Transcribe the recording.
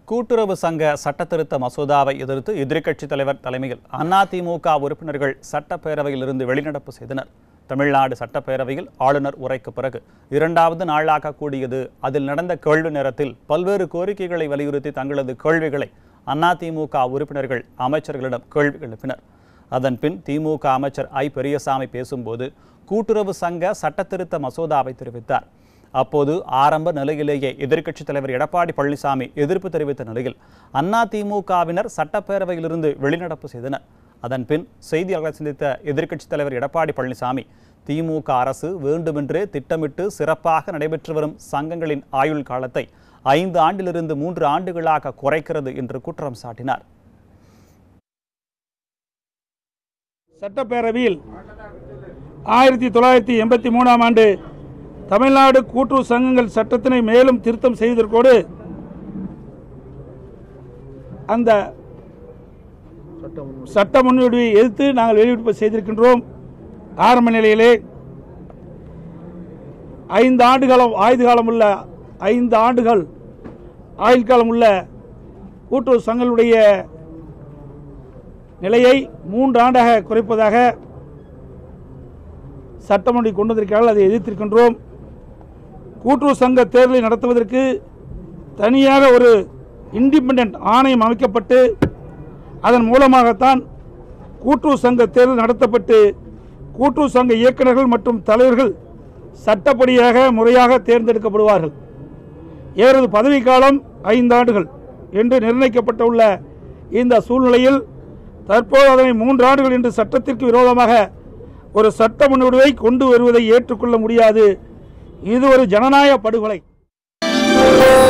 கூட்டுறவு சங்க சட்டத்திருத்த மசோதாவை எதிர்த்து எதிர்க்கட்சித் தலைவர் தலைமையில் அதிமுக உறுப்பினர்கள் சட்டப்பேரவையிலிருந்து வெளிநடப்பு செய்தனர் தமிழ்நாடு சட்டப்பேரவையில் ஆளுநர் உரைக்கு பிறகு இரண்டாவது நாளாக கூடியது அதில் நடந்த கேள்வி நேரத்தில் பல்வேறு கோரிக்கைகளை வலியுறுத்தி தங்களது கேள்விகளை அதிமுக உறுப்பினர்கள் அமைச்சர்களிடம் கேள்வி எழுப்பினர் அதன் பின் திமுக அமைச்சர் ஐ பெரியசாமி பேசும்போது கூட்டுறவு சங்க சட்டத்திருத்த மசோதாவை தெரிவித்தார் அப்போது ஆரம்ப நிலையிலேயே எதிர்க்கட்சித் தலைவர் எடப்பாடி பழனிசாமி எதிர்ப்பு தெரிவித்த நிலையில் அதிமுகவினர் சட்டப்பேரவையிலிருந்து வெளிநடப்பு செய்தனர் அதன் பின் செய்தியாளர்களை சந்தித்த எதிர்க்கட்சித் தலைவர் எடப்பாடி பழனிசாமி திமுக அரசு வேண்டுமென்றே திட்டமிட்டு சிறப்பாக நடைபெற்று வரும் சங்கங்களின் ஆயுள் காலத்தை ஐந்து ஆண்டிலிருந்து மூன்று ஆண்டுகளாக குறைக்கிறது என்று குற்றம் சாட்டினார் சட்டப்பேரவையில் ஆயிரத்தி தொள்ளாயிரத்தி எண்பத்தி மூணாம் ஆண்டு தமிழ்நாடு கூட்டுறவு சங்கங்கள் சட்டத்தினை மேலும் திருத்தம் செய்வதற்கோடு அந்த சட்ட முன்வடிவை எதிர்த்து நாங்கள் வெளியிட்டு செய்திருக்கின்றோம் ஆரம்ப நிலையிலே ஐந்து ஆண்டுகாலம் ஆயுத காலம் உள்ள ஐந்து ஆண்டுகள் ஆயுள் காலம் உள்ள கூட்டுறவு சங்கங்களுடைய நிலையை மூன்று ஆண்டாக குறைப்பதாக சட்டமன்ற கொண்டு வந்திருக்கிறார்கள் அதை எதிர்த்திருக்கின்றோம் கூட்டுறவு சங்க தேர்தலை நடத்துவதற்கு தனியாக ஒரு இண்டிபெண்ட் ஆணையம் அமைக்கப்பட்டு அதன் மூலமாகத்தான் கூட்டுறவு சங்க தேர்தல் நடத்தப்பட்டு கூட்டுறவு சங்க இயக்குநர்கள் மற்றும் தலைவர்கள் சட்டப்படியாக முறையாக தேர்ந்தெடுக்கப்படுவார்கள் இவரது பதவிக்காலம் ஐந்து ஆண்டுகள் என்று நிர்ணயிக்கப்பட்டுள்ள இந்த சூழ்நிலையில் தற்போது அதனை மூன்று ஆண்டுகள் என்று சட்டத்திற்கு விரோதமாக ஒரு சட்ட முன்வடிவை கொண்டு வருவதை ஏற்றுக்கொள்ள முடியாது இது ஒரு ஜனநாயக படுகொலை